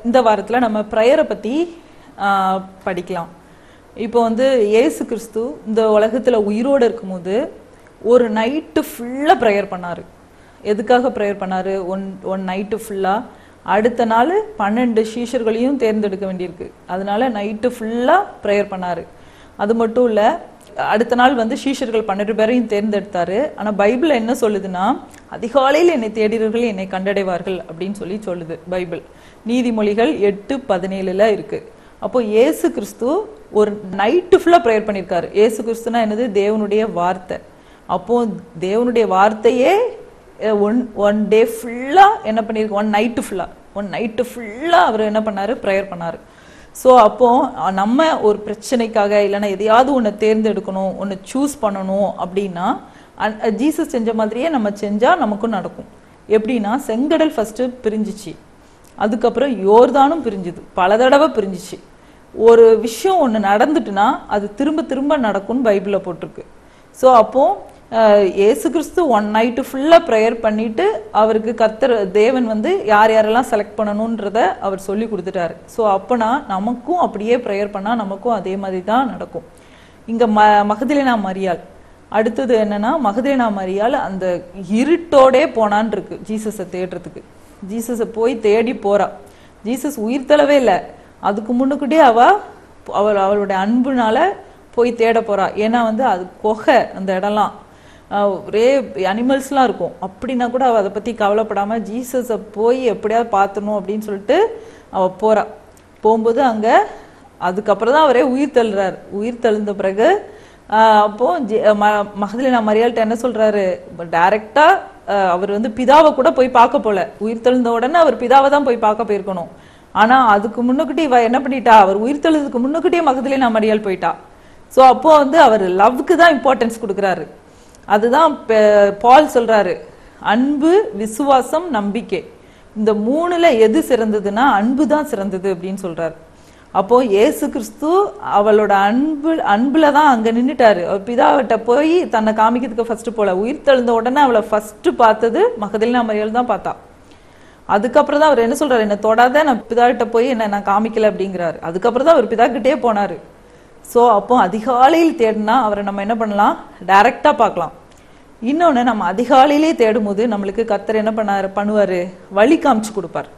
இந்த வாரத்தில் நம்ம ப்ரேயரை பற்றி படிக்கலாம் இப்போ வந்து இயேசு கிறிஸ்து இந்த உலகத்தில் உயிரோடு இருக்கும்போது ஒரு நைட்டு ஃபுல்லாக ப்ரேயர் பண்ணார் எதுக்காக ப்ரேயர் பண்ணார் ஒன் ஒன் நைட்டு ஃபுல்லாக அடுத்த நாள் பன்னெண்டு சீஷர்களையும் தேர்ந்தெடுக்க வேண்டியிருக்கு அதனால நைட்டு ஃபுல்லாக ப்ரேயர் பண்ணார் அது மட்டும் இல்லை அடுத்த நாள் வந்து சீஷர்கள் பன்னெண்டு பேரையும் தேர்ந்தெடுத்தாரு ஆனால் பைபிள் என்ன சொல்லுதுன்னா அதிகாலையில் என்னை தேடினர்கள் என்னை கண்டடைவார்கள் அப்படின்னு சொல்லி சொல்லுது பைபிள் நீதிமொழிகள் எட்டு பதினேழுல இருக்கு அப்போ இயேசு கிறிஸ்து ஒரு நைட்டு ஃபுல்லாக ப்ரேயர் பண்ணியிருக்காரு இயேசு கிறிஸ்துனா என்னது தேவனுடைய வார்த்தை அப்போ தேவனுடைய வார்த்தையே ஒன் ஒன் டே ஃபுல்லாக என்ன பண்ணியிருக்கு ஒன் நைட்டு ஃபுல்லாக ஒன் நைட்டு ஃபுல்லாக அவர் என்ன பண்ணாரு ப்ரேயர் பண்ணாரு ஸோ அப்போ அஹ், நம்ம ஒரு பிரச்சனைக்காக இல்லைன்னா எதையாவது ஒன்று தேர்ந்தெடுக்கணும் ஒன்று சூஸ் பண்ணணும் அப்படின்னா ஜீசஸ் செஞ்ச மாதிரியே நம்ம செஞ்சால் நமக்கும் நடக்கும் எப்படின்னா செங்கடல் ஃபஸ்ட்டு பிரிஞ்சிச்சு அதுக்கப்புறம் யோர்தானும் பிரிஞ்சுது பல தடவை பிரிஞ்சிச்சு ஒரு விஷயம் ஒன்று நடந்துட்டுனா அது திரும்ப திரும்ப நடக்கும்னு பைபிளில் போட்டிருக்கு ஸோ அப்போ அஹ், இயேசு கிறிஸ்து ஒன் நைட்டு ஃபுல்லாக ப்ரேயர் பண்ணிட்டு அவருக்கு கர்த்தர் தேவன் வந்து யார் யாரெல்லாம் செலக்ட் பண்ணணுன்றத அவர் சொல்லி கொடுத்துட்டாரு ஸோ அப்போனா நமக்கும் அப்படியே ப்ரேயர் பண்ணால் நமக்கும் அதே மாதிரி தான் நடக்கும் இங்கே ம மகதிலேனா மரியாள் அடுத்தது என்னன்னா மகதேனா மரியாள் அந்த இருட்டோடே போனான் இருக்கு ஜீசஸை தேடுறதுக்கு ஜீசஸை போய் தேடி போறா ஜீசஸ் உயிர் தளவே இல்லை அதுக்கு முன்னுக்கிட்டே அவ அவள் அவளுடைய அன்புனால போய் தேட போறா ஏன்னா வந்து அது கொகை அந்த இடம்லாம் ஆஹ் ஒரே அனிமல்ஸ்லாம் இருக்கும் அப்படின்னா கூட அவள் அதை பற்றி கவலைப்படாமல் ஜீசஸை போய் எப்படியாவது பார்த்துணும் அப்படின்னு சொல்லிட்டு அவள் போறா போகும்போது அங்கே அதுக்கப்புறம் தான் அவரே உயிர் தள்ளுறார் உயிர் தழுந்த பிறகு ஆஹ் அப்போ ஜெ- ம- மகதலினா மரியாள்கிட்ட என்ன சொல்றாரு டைரக்டா அவர் வந்து பிதாவை கூட போய் பார்க்க போல உயிர் தெழுந்த உடனே அவர் பிதாவை தான் போய் பார்க்க போயிருக்கணும் ஆனா அதுக்கு முன்னுக்கிட்டே இவ என்ன பண்ணிட்டா அவர் உயிர் தெழுதுக்கு முன்னுக்கிட்டே மகதலினா மரியாள் போயிட்டா சோ அப்போ வந்து அவர் லவ்க்கு தான் இம்பார்ட்டன்ஸ் கொடுக்குறாரு அதுதான் பே- பால் சொல்றாரு அன்பு விசுவாசம் நம்பிக்கை இந்த மூணுல எது சிறந்ததுன்னா அன்பு தான் சிறந்தது அப்படின்னு சொல்றாரு அப்போ இயேசு கிறிஸ்து அவளோட அன்பு அன்புல தான் அங்க நின்னுட்டாரு அவர் பிதாவிட்ட போய் தன்னை காமிக்கிறதுக்கு ஃபர்ஸ்ட் போல உயிர் தெழுந்த உடனே அவளை ஃபர்ஸ்ட் பார்த்தது மகதலினா மரியாள் தான் பார்த்தா அதுக்கப்புறம் தான் அவர் என்ன சொல்றாரு என்ன தொடாத நான் பிதாகிட்ட போய் என்ன நான் காமிக்கல அப்படிங்கிறாரு அதுக்கப்புறம் தான் அவர் பிதாக்கிட்டே போனாரு ஸோ அப்போ அதிகாலையில் தேடினா அவரை நம்ம என்ன பண்ணலாம் டைரக்டா பார்க்கலாம் இன்னொன்று நம்ம அதிகாலையிலே தேடும்போது நம்மளுக்கு கர்த்தர் என்ன பண்ணாரு பண்ணுவாரு வழி காமிச்சு கொடுப்பார்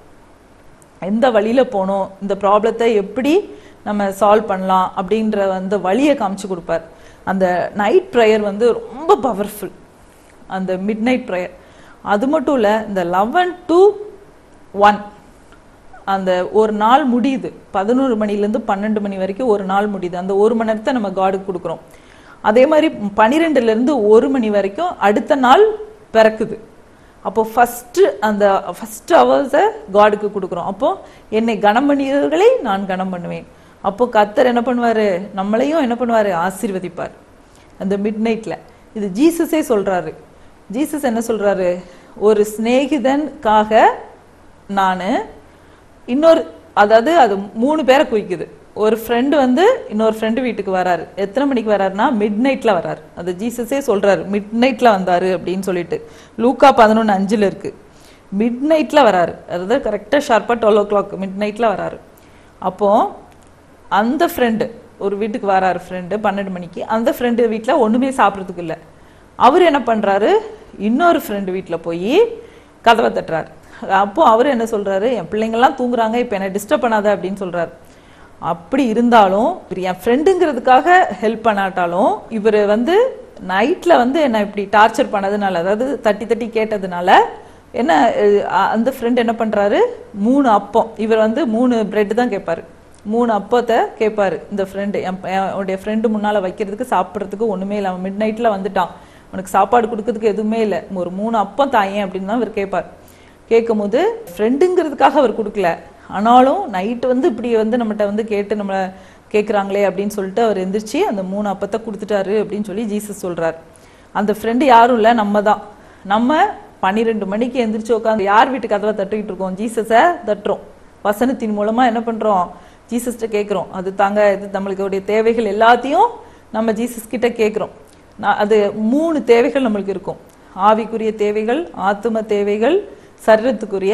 எந்த வழியில போகணும் இந்த ப்ராப்ளத்தை எப்படி நம்ம சால்வ் பண்ணலாம் அப்படின்ற அந்த வழியை காமிச்சு கொடுப்பார் அந்த நைட் ப்ரேயர் வந்து ரொம்ப பவர்ஃபுல் அந்த மிட் நைட் ப்ரேயர் அது மட்டும் இல்லை இந்த லெவன் டு ஒன் அந்த ஒரு நாள் முடியுது பதினோரு மணிலேருந்து பன்னெண்டு மணி வரைக்கும் ஒரு நாள் முடியுது அந்த ஒரு மணி நேரத்தை நம்ம காடுக்கு கொடுக்குறோம் அதே மாதிரி பன்னிரெண்டுல இருந்து ஒரு மணி வரைக்கும் அடுத்த நாள் பிறக்குது அப்போ ஃபர்ஸ்ட் அந்த ஃபர்ஸ்ட் ஹவர்ஸை காடுக்கு கொடுக்குறோம் அப்போ என்னை கனம் பண்ணியவர்களை நான் கனம் பண்ணுவேன் அப்போ கத்தர் என்ன பண்ணுவாரு நம்மளையும் என்ன பண்ணுவாரு ஆசீர்வதிப்பார் அந்த மிட் நைட்ல இது ஜீசஸே சொல்றாரு ஜீசஸ் என்ன சொல்றாரு ஒரு சிநேகிதனுக்காக நான் இன்னொரு அதாவது அது மூணு பேரை குறிக்குது ஒரு ஃப்ரெண்டு வந்து இன்னொரு ஃப்ரெண்டு வீட்டுக்கு வராரு எத்தனை மணிக்கு வராருன்னா மிட் நைட்ல வராரு அது ஜீசஸே சொல்றாரு மிட் நைட்ல வந்தாரு அப்படின்னு சொல்லிட்டு லூக்கா பதினொன்று அஞ்சுல இருக்கு மிட் நைட்ல வராரு அதாவது கரெக்டாக ஷார்ப்பாக டுவெல் ஓ கிளாக் மிட் நைட்ல வராரு அப்போ அந்த ஃப்ரெண்டு ஒரு வீட்டுக்கு வராரு ஃப்ரெண்டு பன்னெண்டு மணிக்கு அந்த ஃப்ரெண்டு வீட்டில் ஒண்ணுமே சாப்பிட்றதுக்கு இல்லை அவர் என்ன பண்றாரு இன்னொரு ஃப்ரெண்டு வீட்டில் போய் கதவை தட்டுறாரு அப்போ அவர் என்ன சொல்றாரு என் பிள்ளைங்கள்லாம் தூங்குறாங்க இப்போ என்னை டிஸ்டர்ப் பண்ணாத அப்படின்னு சொல்றாரு அப்படி இருந்தாலும் இவர் என் ஃப்ரெண்டுங்கிறதுக்காக ஹெல்ப் பண்ணாட்டாலும் இவர் வந்து நைட்ல வந்து என்ன இப்படி டார்ச்சர் பண்ணதுனால அதாவது தட்டி தட்டி கேட்டதுனால என்ன அஹ், அந்த ஃப்ரெண்ட் என்ன பண்றாரு மூணு அப்பம் இவர் வந்து மூணு பிரெட் தான் கேட்பாரு மூணு அப்பத்தை கேட்பாரு இந்த ஃப்ரெண்டு என்னுடைய ஃப்ரெண்டு முன்னால வைக்கிறதுக்கு சாப்பிட்றதுக்கு ஒண்ணுமே இல்லை அவன் மிட் நைட்ல வந்துட்டான் உனக்கு சாப்பாடு கொடுக்கறதுக்கு எதுவுமே இல்லை ஒரு மூணு அப்பம் தாயேன் அப்படின்னு தான் இவர் கேட்பார் கேட்கும்போது ஃப்ரெண்டுங்கிறதுக்காக அவர் கொடுக்கல ஆனாலும் நைட்டு வந்து இப்படி வந்து நம்மகிட்ட வந்து கேட்டு நம்மளை கேட்குறாங்களே அப்படின்னு சொல்லிட்டு அவர் எந்திரிச்சு அந்த மூணு அப்பத்தை கொடுத்துட்டாரு அப்படின்னு சொல்லி ஜீசஸ் சொல்றார் அந்த ஃப்ரெண்டு யாரும் இல்லை நம்ம தான் நம்ம பன்னிரெண்டு மணிக்கு எந்திரிச்சு உட்காந்து யார் வீட்டு கதவை தட்டிக்கிட்டு இருக்கோம் ஜீசஸை தட்டுறோம் வசனத்தின் மூலமா என்ன பண்றோம் ஜீசஸ்கிட்ட கேட்குறோம் அது தாங்க இது நம்மளுடைய தேவைகள் எல்லாத்தையும் நம்ம ஜீசஸ் கிட்ட கேட்குறோம் நான் அது மூணு தேவைகள் நம்மளுக்கு இருக்கும் ஆவிக்குரிய தேவைகள் ஆத்தும தேவைகள் சரீரத்துக்குரிய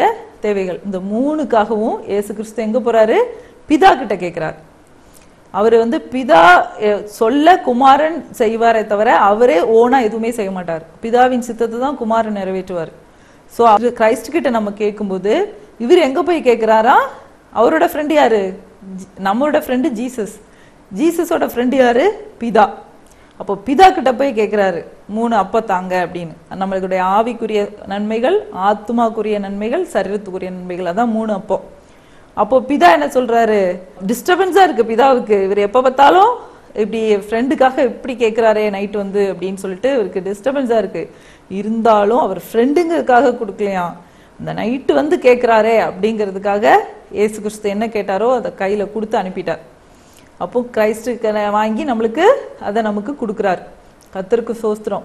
தேவைகள் இந்த மூணுக்காகவும் இயேசு கிறிஸ்து எங்க போறாரு பிதா கிட்ட கேட்கிறார் அவர் வந்து பிதா அஹ், சொல்ல குமாரன் செய்வாரே தவிர அவரே ஓனா எதுவுமே செய்ய மாட்டார் பிதாவின் சித்தத்தை தான் குமாரன் நிறைவேற்றுவார் ஸோ அவர் கிரைஸ்ட் கிட்ட நம்ம கேட்கும்போது இவர் எங்க போய் கேட்கிறாரா அவரோட ஃப்ரெண்டு யாரு ஜி- நம்மளோட ஃப்ரெண்டு ஜீசஸ் ஜீசஸோட ஃப்ரெண்டு யாரு பிதா அப்போ பிதா கிட்ட போய் கேட்கிறாரு மூணு அப்ப தாங்க அப்படின்னு நம்மளுடைய ஆவிக்குரிய நன்மைகள் ஆத்மாக்குரிய நன்மைகள் சரீரத்துக்குரிய நன்மைகள் அதான் மூணு அப்போ அப்போ பிதா என்ன சொல்றாரு டிஸ்டர்பன்ஸா இருக்கு பிதாவுக்கு இவர் எப்ப பார்த்தாலும் இப்படி ஃப்ரெண்டுக்காக இப்படி கேட்கிறாரே நைட் வந்து அப்படின்னு சொல்லிட்டு இவருக்கு டிஸ்டர்பன்ஸா இருக்கு இருந்தாலும் அவர் ஃப்ரெண்டுங்களுக்காக கொடுக்கலையாம் இந்த நைட்டு வந்து கேட்கிறாரே அப்படிங்கிறதுக்காக இயேசு கிறிஸ்து என்ன கேட்டாரோ அதை கையில கொடுத்து அனுப்பிட்டார் அப்போ கிரைஸ்டுக்கு வாங்கி நம்மளுக்கு அதை நமக்கு கொடுக்குறாரு கத்தருக்கு சோஸ்திரம்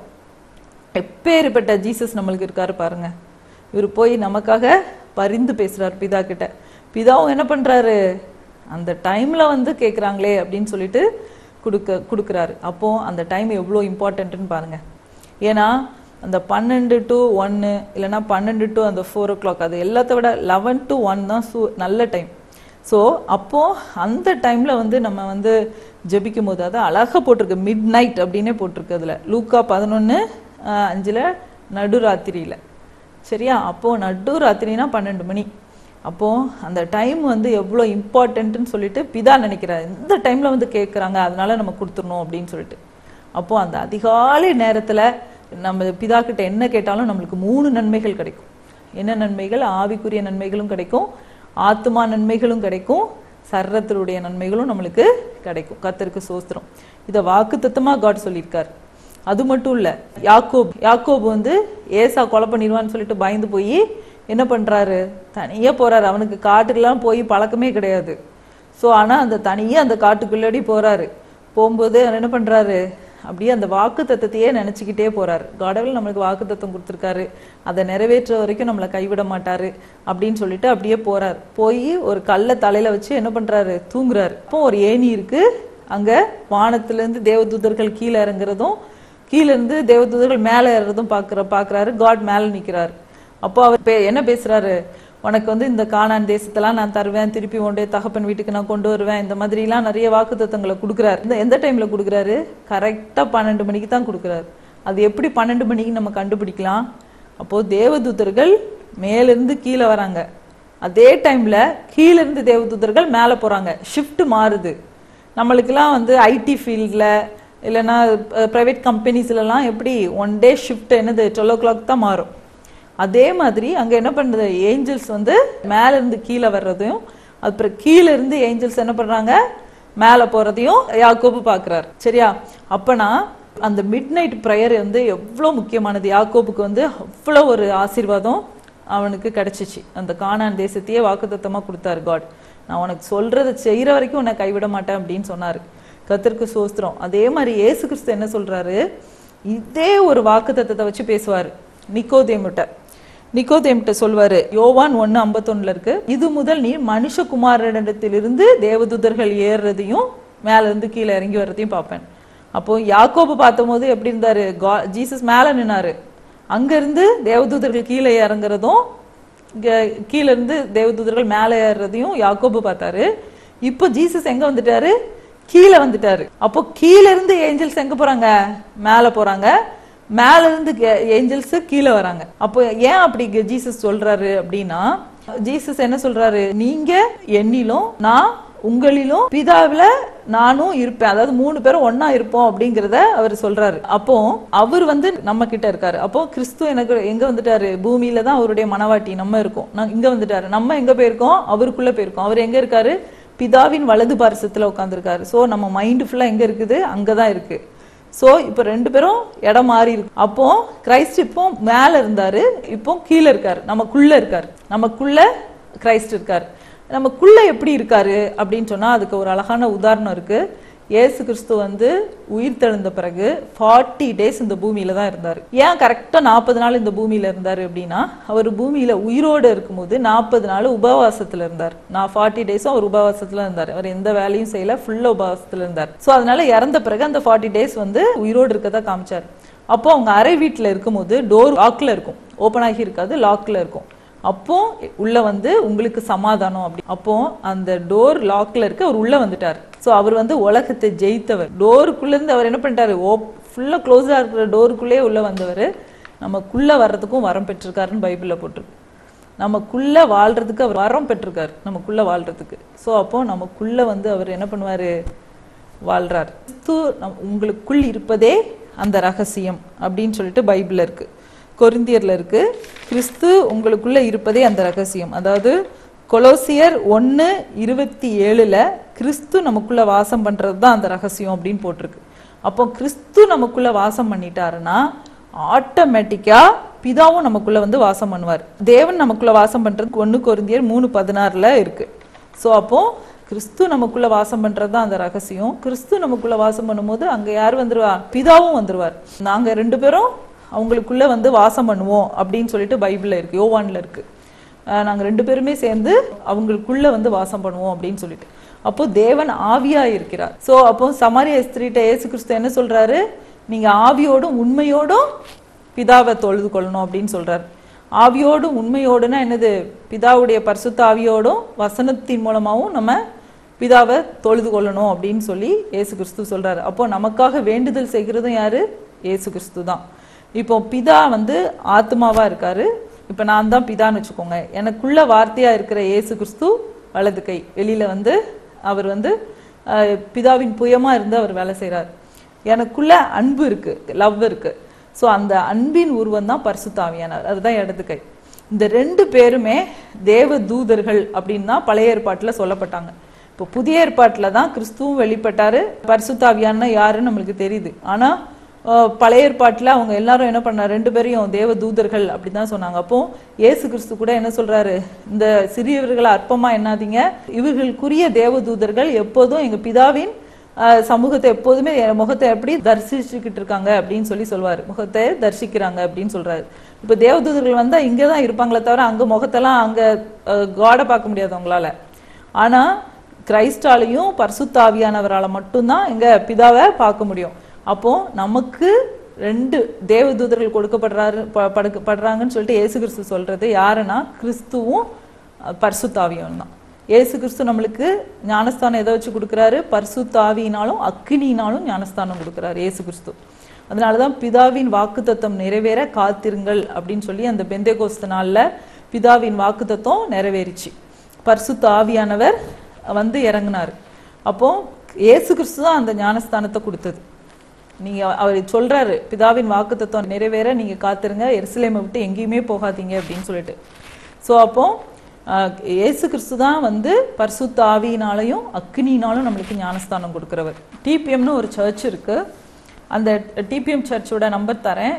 எப்பேற்பட்ட ஜீசஸ் நம்மளுக்கு இருக்காரு பாருங்க இவர் போய் நமக்காக பரிந்து பேசுறாரு பிதா கிட்ட பிதாவும் என்ன பண்றாரு அந்த டைம்ல வந்து கேக்குறாங்களே அப்படின்னு சொல்லிட்டு கொடுக்க கொடுக்குறாரு அப்போ அந்த டைம் எவ்வளோ இம்பார்ட்டன்ட்னு பாருங்க ஏன்னா அந்த பன்னெண்டு டு ஒன்று இல்லைன்னா பன்னெண்டு டு அந்த ஃபோர் ஓ கிளாக் அது எல்லாத்த விட லெவன் டு ஒன் தான் சூ நல்ல டைம் ஸோ அப்போ அந்த டைம்ல வந்து நம்ம வந்து ஜெபிக்கும் போது அது அழகா போட்டிருக்கு மிட் நைட் அப்படின்னே போட்டிருக்கு அதுல லூக்கா பதினொன்று அஞ்சுல நடுராத்திரியில சரியா அப்போ நடுராத்திரினா பன்னெண்டு மணி அப்போ அந்த டைம் வந்து எவ்வளோ இம்பார்ட்டன்ட்னு சொல்லிட்டு பிதா நினைக்கிறார் இந்த டைம்ல வந்து கேட்குறாங்க அதனால நம்ம கொடுத்துடணும் அப்படின்னு சொல்லிட்டு அப்போ அந்த அதிகாலை நேரத்துல நம்ம பிதா கிட்ட என்ன கேட்டாலும் நம்மளுக்கு மூணு நன்மைகள் கிடைக்கும் என்ன நன்மைகள் ஆவிக்குரிய நன்மைகளும் கிடைக்கும் ஆத்மா நன்மைகளும் கிடைக்கும் சர்ரத்தினுடைய நன்மைகளும் நம்மளுக்கு கிடைக்கும் கத்தருக்கு சோஸ்திரம் இதை வாக்கு காட் சொல்லியிருக்கார் அது மட்டும் இல்ல யாக்கோப் யாக்கோப் வந்து ஏசா கொலை பண்ணிடுவான்னு சொல்லிட்டு பயந்து போய் என்ன பண்றாரு தனியா போறாரு அவனுக்கு காட்டுக்கெல்லாம் போய் பழக்கமே கிடையாது ஸோ ஆனா அந்த தனியா அந்த காட்டுக்குள்ளடி போறாரு போகும்போது அவர் என்ன பண்றாரு அப்படியே அந்த வாக்கு தத்தத்தையே நினைச்சுக்கிட்டே போறாரு கடவுள் நம்மளுக்கு வாக்கு தத்தம் கொடுத்துருக்காரு அதை நிறைவேற்ற வரைக்கும் நம்மளை கைவிட மாட்டாரு அப்படின்னு சொல்லிட்டு அப்படியே போறாரு போய் ஒரு கல்லை தலையில வச்சு என்ன பண்றாரு தூங்குறாரு அப்போ ஒரு ஏணி இருக்கு அங்க வானத்துல இருந்து தேவதூதர்கள் கீழே இறங்குறதும் கீழ இருந்து தேவதூதர்கள் மேல ஏறுறதும் பாக்குற பாக்குறாரு காட் மேல நிக்கிறாரு அப்போ அவர் பே- என்ன பேசுறாரு உனக்கு வந்து இந்த கானான் தேசத்தெல்லாம் நான் தருவேன் திருப்பி உன்னுடைய தகப்பன் வீட்டுக்கு நான் கொண்டு வருவேன் இந்த மாதிரிலாம் நிறைய வாக்குத்தத்தங்களை கொடுக்குறாரு இந்த எந்த டைம்ல கொடுக்குறாரு கரெக்டா பன்னெண்டு மணிக்கு தான் கொடுக்குறாரு அது எப்படி பன்னெண்டு மணிக்கு நம்ம கண்டுபிடிக்கலாம் அப்போ தேவதூதர்கள் மேலிருந்து கீழே வராங்க அதே டைம்ல கீழ இருந்து தேவதூதர்கள் மேல போறாங்க ஷிஃப்ட் மாறுது நம்மளுக்கெல்லாம் வந்து ஐடி ஃபீல்டில் இல்லைன்னா ப்ரைவேட் கம்பெனிஸ்லலாம் எப்படி ஒன் டே ஷிஃப்ட் என்னது டுவெல் ஓ கிளாக் தான் மாறும் அதே மாதிரி அங்க என்ன பண்ணுது ஏஞ்சல்ஸ் வந்து மேல இருந்து கீழே வர்றதையும் அப்புறம் கீழே இருந்து ஏஞ்சல்ஸ் என்ன பண்றாங்க மேல போறதையும் யாக்கோபு பார்க்கறாரு சரியா அப்பனா அந்த மிட் நைட் ப்ரேயர் வந்து எவ்வளோ முக்கியமானது யாக்கோபுக்கு வந்து அவ்வளோ ஒரு ஆசீர்வாதம் அவனுக்கு கிடைச்சிச்சு அந்த கானான் தேசத்தையே வாக்குத்தத்தமா கொடுத்தாரு காட் நான் உனக்கு சொல்றதை செய்யற வரைக்கும் உன்னை கைவிட மாட்டேன் அப்படின்னு சொன்னாரு கத்திற்கு சோஸ்திரம் அதே மாதிரி இயேசு கிறிஸ்து என்ன சொல்றாரு இதே ஒரு வாக்குத்தத்தத்தை வச்சு பேசுவாரு நிக்கோதேமுட்ட நிக்கோதேம்கிட்ட சொல்வாரு யோவான் ஒன்னு ஐம்பத்தொன்னுல இருக்கு இது முதல் நீ மனுஷகுமாரனிடத்திலிருந்து தேவதூதர்கள் ஏறுறதையும் மேல இருந்து கீழே இறங்கி வர்றதையும் பார்ப்பேன் அப்போ யாக்கோபு பார்த்தபோது எப்படி இருந்தாரு கா- ஜீசஸ் மேல நின்னாரு அங்க இருந்து தேவதூதர்கள் கீழே இறங்குறதும் இங்க கீழ இருந்து தேவதூதர்கள் மேலே ஏறுறதையும் யாக்கோபு பார்த்தாரு இப்போ ஜீசஸ் எங்க வந்துட்டாரு கீழே வந்துட்டாரு அப்போ கீழ இருந்து ஏஞ்சல்ஸ் எங்க போறாங்க மேல போறாங்க மேல இருந்து ஏஞ்சல்ஸ் கீழே வராங்க அப்போ ஏன் அப்படி இங்க ஜீசஸ் சொல்றாரு அப்படின்னா ஜீசஸ் என்ன சொல்றாரு நீங்க என்னிலும் நான் உங்களிலும் பிதாவில நானும் இருப்பேன் அதாவது மூணு பேரும் ஒண்ணா இருப்போம் அப்படிங்கறத அவர் சொல்றாரு அப்போ அவர் வந்து நம்ம கிட்ட இருக்காரு அப்போ கிறிஸ்து எனக்கு எங்க வந்துட்டாரு பூமியில தான் அவருடைய மனவாட்டி நம்ம இருக்கோம் நான் இங்க வந்துட்டாரு நம்ம எங்க போயிருக்கோம் அவருக்குள்ள போயிருக்கோம் அவர் எங்க இருக்காரு பிதாவின் வலது பாரசத்துல உட்காந்துருக்காரு சோ நம்ம மைண்ட் ஃபுல்லா எங்க இருக்குது அங்கதான் இருக்கு சோ இப்போ ரெண்டு பேரும் இடம் மாறி இருக்கு அப்போ கிரைஸ்ட் இப்போ மேல இருந்தாரு இப்போ கீழே இருக்காரு நமக்குள்ள இருக்காரு நமக்குள்ள கிரைஸ்ட் இருக்காரு நமக்குள்ள எப்படி இருக்காரு அப்படின்னு சொன்னா அதுக்கு ஒரு அழகான உதாரணம் இருக்கு இயேசு கிறிஸ்து வந்து உயிர் தெழுந்த பிறகு ஃபார்ட்டி டேஸ் இந்த பூமியில தான் இருந்தாரு ஏன் கரெக்டா நாற்பது நாள் இந்த பூமியில இருந்தாரு அப்படின்னா அவர் பூமியில உயிரோடு இருக்கும்போது நாற்பது நாள் உபவாசத்துல இருந்தார் நான் ஃபார்ட்டி டேஸும் அவர் உபவாசத்துல இருந்தார் அவர் எந்த வேலையும் செய்யல ஃபுல்லா உபவாசத்துல இருந்தார் சோ அதனால இறந்த பிறகு அந்த ஃபார்ட்டி டேஸ் வந்து உயிரோடு இருக்கதா காமிச்சார் அப்போ அவங்க அறை வீட்டுல இருக்கும்போது டோர் லாக்ல இருக்கும் ஓப்பன் ஆகி இருக்காது லாக்ல இருக்கும் அப்போ உள்ள வந்து உங்களுக்கு சமாதானம் அப்படி அப்போ அந்த டோர் லாக்ல இருக்க அவர் உள்ள வந்துட்டார் ஸோ அவர் வந்து உலகத்தை ஜெயித்தவர் டோருக்குள்ள இருந்து அவர் என்ன பண்ணிட்டாரு ஓ ஃபுல்லா க்ளோஸா இருக்கிற டோருக்குள்ளே உள்ள வந்தவர் நமக்குள்ள வர்றதுக்கும் வரம் பெற்றிருக்காருன்னு பைபிள்ல போட்டிருக்கு நமக்குள்ள வாழ்றதுக்கு அவர் வரம் பெற்றிருக்காரு நமக்குள்ள வாழ்றதுக்கு ஸோ அப்போ நமக்குள்ள வந்து அவர் என்ன பண்ணுவாரு வாழ்றார் கிறிஸ்து நம் உங்களுக்குள் இருப்பதே அந்த ரகசியம் அப்படின்னு சொல்லிட்டு பைபிள்ல இருக்கு கொரிந்தியர்ல இருக்கு கிறிஸ்து உங்களுக்குள்ள இருப்பதே அந்த ரகசியம் அதாவது கொலோசியர் ஒன்று இருபத்தி ஏழுல கிறிஸ்து நமக்குள்ள வாசம் பண்றது தான் அந்த ரகசியம் அப்படின்னு போட்டிருக்கு அப்போ கிறிஸ்து நமக்குள்ள வாசம் பண்ணிட்டாருன்னா ஆட்டோமேட்டிக்கா பிதாவும் நமக்குள்ள வந்து வாசம் பண்ணுவார் தேவன் நமக்குள்ள வாசம் பண்றதுக்கு ஒன்று கொரிந்தியர் மூணு பதினாறுல இருக்கு ஸோ அப்போ கிறிஸ்து நமக்குள்ள வாசம் பண்றது தான் அந்த ரகசியம் கிறிஸ்து நமக்குள்ள வாசம் பண்ணும்போது அங்க யார் வந்துருவா பிதாவும் வந்துருவார் நாங்க ரெண்டு பேரும் அவங்களுக்குள்ள வந்து வாசம் பண்ணுவோம் அப்படின்னு சொல்லிட்டு பைபிள்ல இருக்கு யோவான்ல இருக்கு அஹ் நாங்க ரெண்டு பேருமே சேர்ந்து அவங்களுக்குள்ள வந்து வாசம் பண்ணுவோம் அப்படின்னு சொல்லிட்டு அப்போ தேவன் ஆவியா இருக்கிறார் சோ அப்போ சமாரிய ஸ்திரீட்ட இயேசு கிறிஸ்து என்ன சொல்றாரு நீங்க ஆவியோடும் உண்மையோடும் பிதாவை தொழுது கொள்ளணும் அப்படின்னு சொல்றாரு ஆவியோடும் உண்மையோடுனா என்னது பிதாவுடைய பரிசுத்த ஆவியோடும் வசனத்தின் மூலமாவும் நம்ம பிதாவை தொழுது கொள்ளணும் அப்படின்னு சொல்லி இயேசு கிறிஸ்து சொல்றாரு அப்போ நமக்காக வேண்டுதல் செய்கிறதும் யாரு இயேசு கிறிஸ்து தான் இப்போ பிதா வந்து ஆத்மாவா இருக்காரு இப்போ நான் தான் பிதான்னு வச்சுக்கோங்க எனக்குள்ள வார்த்தையா இருக்கிற இயேசு கிறிஸ்து வலது கை வெளியில வந்து அவர் வந்து அஹ், பிதாவின் புயமா இருந்து அவர் வேலை செய்றார் எனக்குள்ள அன்பு இருக்கு லவ் இருக்கு ஸோ அந்த அன்பின் உருவம் தான் பரிசுத்தாவியானார் அதுதான் இடது கை இந்த ரெண்டு பேருமே தேவ தூதர்கள் அப்படின்னு தான் பழைய ஏற்பாட்டில் சொல்லப்பட்டாங்க இப்போ புதிய ஏற்பாட்டில் தான் கிறிஸ்துவும் வெளிப்பட்டாரு பரிசுத்தாவியான்னா யாருன்னு நம்மளுக்கு தெரியுது ஆனா அஹ், பழைய ஏற்பாட்டில் அவங்க எல்லாரும் என்ன பண்ணார் ரெண்டு பேரையும் தேவ தூதர்கள் அப்படி தான் சொன்னாங்க அப்போ இயேசு கிறிஸ்து கூட என்ன சொல்றாரு இந்த சிறியவர்களை அற்பமா எண்ணாதீங்க இவர்களுக்குரிய தேவ தூதர்கள் எப்போதும் எங்க பிதாவின் அஹ், சமூகத்தை எப்போதுமே என் முகத்தை எப்படி தரிசிச்சுக்கிட்டு இருக்காங்க அப்படின்னு சொல்லி சொல்வாரு முகத்தை தரிசிக்கிறாங்க அப்படின்னு சொல்றாரு இப்ப தேவதூதர்கள் வந்தா இங்க தான் இருப்பாங்களே தவிர அங்க முகத்தெல்லாம் அங்க காடை பார்க்க முடியாது அவங்களால ஆனா கிரைஸ்டாலையும் பரிசுத்தாவியானவரால மட்டும்தான் எங்க பிதாவை பார்க்க முடியும் அப்போ நமக்கு ரெண்டு தேவதூதர்கள் கொடுக்கப்படுறாரு ப- படுக்க- படுறாங்கன்னு சொல்லிட்டு இயேசு கிறிஸ்து சொல்றது யாருன்னா கிறிஸ்துவும் அஹ், பரிசுத்தாவியும் தான் இயேசு கிறிஸ்து நம்மளுக்கு ஞானஸ்தானம் எதை வச்சு கொடுக்குறாரு பரிசுத்தாவியினாலும் அக்கினியினாலும் ஞானஸ்தானம் கொடுக்குறாரு இயேசு கிறிஸ்து அதனாலதான் பிதாவின் வாக்குத்தத்தம் நிறைவேற காத்திருங்கள் அப்படின்னு சொல்லி அந்த பெந்தேகோஸ்து நாள்ல பிதாவின் வாக்குத்தத்தம் நிறைவேறிச்சு பரிசுத்த ஆவியானவர் வந்து இறங்குனாரு அப்போ இயேசு கிறிஸ்து தான் அந்த ஞானஸ்தானத்தை கொடுத்தது நீங்க அவர் சொல்றாரு பிதாவின் வாக்குத்தத்தம் நிறைவேற நீங்க காத்திருங்க எருசலேமை விட்டு எங்கேயுமே போகாதீங்க அப்படின்னு சொல்லிட்டு சோ அப்போ ஆஹ், இயேசு கிறிஸ்து தான் வந்து பரிசுத்த ஆவியினாலையும் அக்னியினாலும் நம்மளுக்கு ஞானஸ்தானம் கொடுக்கிறவர் டிபிஎம்னு ஒரு சர்ச் இருக்கு அந்த டிபிஎம் சர்ச்சோட நம்பர் தரேன்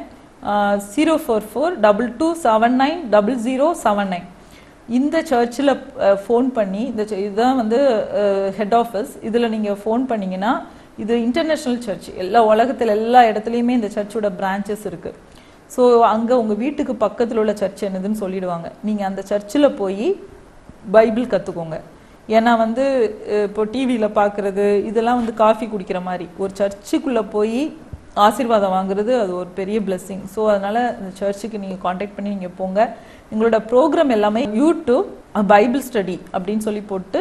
zero four four double two seven nine double zero seven nine இந்த சர்ச்சில் ஃபோன் பண்ணி இந்த church- இதுதான் வந்து ஹெட் ஆஃபீஸ் இதில் நீங்கள் ஃபோன் பண்ணீங்கன்னா இது இன்டர்நேஷ்னல் சர்ச் எல்லா உலகத்தில் எல்லா இடத்துலையுமே இந்த சர்ச்சோட பிரான்ச்சஸ் இருக்குது ஸோ அங்கே உங்கள் வீட்டுக்கு பக்கத்தில் உள்ள சர்ச் என்னதுன்னு சொல்லிடுவாங்க நீங்கள் அந்த சர்ச்சில் போய் பைபிள் கற்றுக்கோங்க ஏன்னா வந்து அஹ், இப்போ டிவியில் பார்க்குறது இதெல்லாம் வந்து காஃபி குடிக்கிற மாதிரி ஒரு சர்ச்சுக்குள்ளே போய் ஆசீர்வாதம் வாங்குறது அது ஒரு பெரிய பிளெஸ்ஸிங் ஸோ அதனால இந்த சர்ச்சுக்கு நீங்கள் காண்டாக்ட் பண்ணி நீங்கள் போங்க எங்களோட ப்ரோக்ராம் எல்லாமே யூடியூப் பைபிள் ஸ்டடி அப்படின்னு சொல்லி போட்டு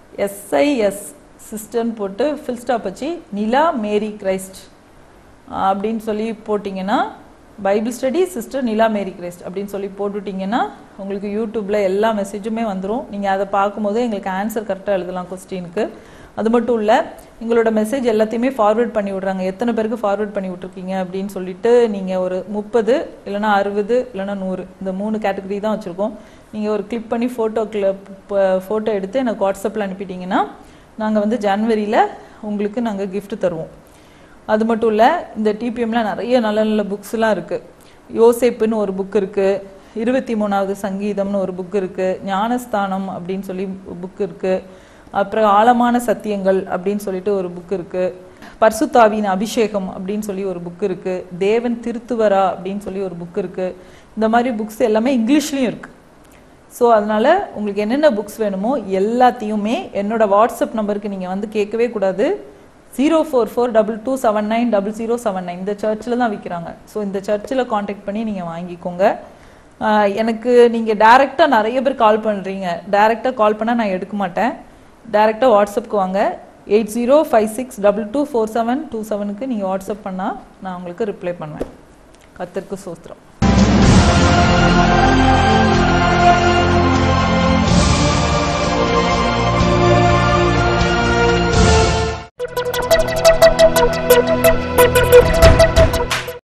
எஸ்ஐஎஸ் சிஸ்டர்னு போட்டு ஃபில் ஸ்டாப் வச்சு நிலா மேரி கிரைஸ்ட் அப்படின்னு சொல்லி போட்டிங்கன்னா Bible study sister Nila Mary Christ அப்படின்னு சொல்லி போட்டுட்டீங்கன்னா உங்களுக்கு யூடியூப்ல எல்லா மெசேஜுமே வந்துடும் நீங்கள் அதை பார்க்கும்போது எங்களுக்கு ஆன்சர் கரெக்டாக எழுதலாம் கொஸ்டினுக்கு அது மட்டும் இல்லை எங்களோட மெசேஜ் எல்லாத்தையுமே ஃபார்வர்ட் பண்ணி விடுறாங்க எத்தனை பேருக்கு ஃபார்வர்ட் பண்ணி விட்ருக்கீங்க அப்படின்னு சொல்லிட்டு நீங்கள் ஒரு முப்பது இல்லைன்னா அறுபது இல்லைன்னா நூறு இந்த மூணு கேட்டகரி தான் வச்சுருக்கோம் நீங்கள் ஒரு கிளிக் பண்ணி ஃபோட்டோ ஃபோட்டோ எடுத்து எனக்கு வாட்ஸ்அப்பில் அனுப்பிட்டீங்கன்னா நாங்கள் வந்து ஜனவரியில் உங்களுக்கு நாங்கள் gift தருவோம் அது மட்டும் இல்லை இந்த டிபிஎம்ல நிறைய நல்ல நல்ல புக்ஸ்லாம் இருக்குது யோசேப்புன்னு ஒரு புக் இருக்குது இருபத்தி மூணாவது சங்கீதம்னு ஒரு புக் இருக்குது ஞானஸ்தானம் அப்படின்னு சொல்லி புக் இருக்குது அப்புறம் ஆழமான சத்தியங்கள் அப்படின்னு சொல்லிட்டு ஒரு புக் இருக்குது பர்சுத்தாவின் அபிஷேகம் அப்படின்னு சொல்லி ஒரு புக் இருக்குது தேவன் திருத்துவரா அப்படின்னு சொல்லி ஒரு புக் இருக்குது இந்த மாதிரி புக்ஸ் எல்லாமே இங்கிலீஷ்லேயும் இருக்குது ஸோ அதனால உங்களுக்கு என்னென்ன புக்ஸ் வேணுமோ எல்லாத்தையுமே என்னோட வாட்ஸ்அப் நம்பருக்கு நீங்கள் வந்து கேட்கவே கூடாது zero four four double two seven nine double zero seven nine இந்த சர்ச்சில் தான் விற்கிறாங்க ஸோ இந்த சர்ச்சில் காண்டாக்ட் பண்ணி நீங்கள் வாங்கிக்கோங்க ஆஹ் எனக்கு நீங்க டைரக்டா நிறைய பேர் கால் பண்றீங்க டைரக்டா கால் பண்ணா நான் எடுக்க மாட்டேன் டைரக்டா வாட்ஸ்அப்க்கு வாங்க eight zero five six double two four seven two செவனுக்கு நீங்கள் வாட்ஸ்அப் பண்ணால் நான் உங்களுக்கு ரிப்ளை பண்ணுவேன் கத்திற்கு சோத்திரம்